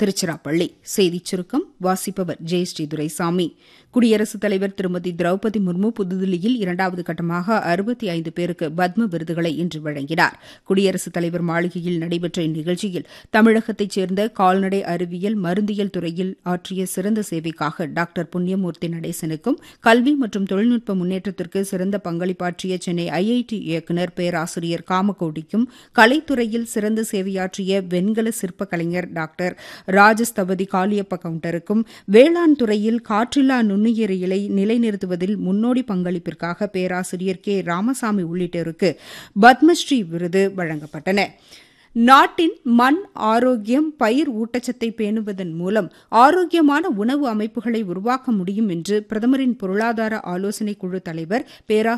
திருச்சிராப்பள்ளி செய்திச் சுருக்கம் வாசிப்பவர் ஜெயஸ்ரீ துரைசாமி குடியரசுத் தலைவர் திருமதி திரௌபதி முர்மு புதுதில்லியில் இரண்டாவது கட்டமாக அறுபத்தி ஐந்து பேருக்கு பத்ம விருதுகளை இன்று வழங்கினார் குடியரசுத் தலைவர் மாளிகையில் நடைபெற்ற இந்நிகழ்ச்சியில் தமிழகத்தைச் சேர்ந்த கால்நடை அறிவியல் மருந்தியல் துறையில் ஆற்றிய சிறந்த சேவைக்காக டாக்டர் புண்ணியமூர்த்தி நடேசனுக்கும் கல்வி மற்றும் தொழில்நுட்ப முன்னேற்றத்திற்கு சிறந்த பங்களிப்பாற்றிய சென்னை ஐஐடி இயக்குநர் பேராசிரியர் காமகோடிக்கும் கலைத்துறையில் சிறந்த சேவையாற்றிய வெண்கல சிற்ப கலைஞர் டாக்டர் ராஜஸ்தபதி காளியப்ப கவுண்டருக்கும் வேளாண் துறையில் காற்றில்லா நுண்ணுயிரிகளை நிலைநிறுத்துவதில் முன்னோடி பங்களிப்பிற்காக பேராசிரியர் கே ராமசாமி உள்ளிட்டோருக்கு பத்மஸ்ரீ விருது வழங்கப்பட்டன நாட்டின் மண் ஆரோக்கியம் பயிர் ஊட்டச்சத்தை பேணுவதன் மூலம் ஆரோக்கியமான உணவு அமைப்புகளை உருவாக்க முடியும் என்று பிரதமரின் பொருளாதார ஆலோசனைக் குழு தலைவர் பேரா